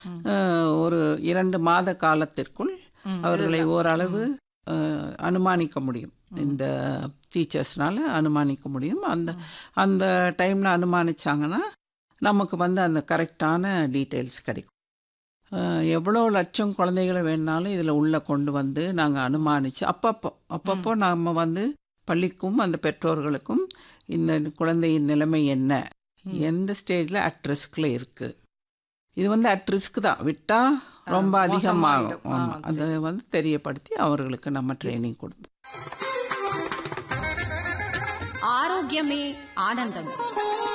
அஹ், ஒரு இரண்டு மாத காலத்திற்குள் ம், அவர்களை ஓரளவு அஹ், அனுமானிக்க முடியும் இந்த டீச்சர்ஸ்னால அனுமானிக்க முடியும் அந்த அந்த டைமில் அனுமானிச்சாங்கன்னா நமக்கு வந்து அந்த கரெக்டான டீட்டெயில்ஸ் கிடைக்கும் அஹ், எவ்வளோ லட்சம் குழந்தைகளை வேணாலும் இதில் உள்ளே கொண்டு வந்து நாங்கள் அனுமானித்து அப்பப்போ அப்பப்போ நாம் வந்து பள்ளிக்கும் அந்த பெற்றோர்களுக்கும் இந்த குழந்தையின் நிலைமை என்ன எந்த ஸ்டேஜில் அட் ரிஸ்கில் இருக்குது இது வந்து அட் ரிஸ்க் தான் விட்டால் ரொம்ப அதிகமாகும் மோசமாயிடும். ஆ, ஆமாம் அதை வந்து தெரியப்படுத்தி அவர்களுக்கு நம்ம ட்ரைனிங் கொடுப்போம் ஆரோக்கியமே ஆனந்தம்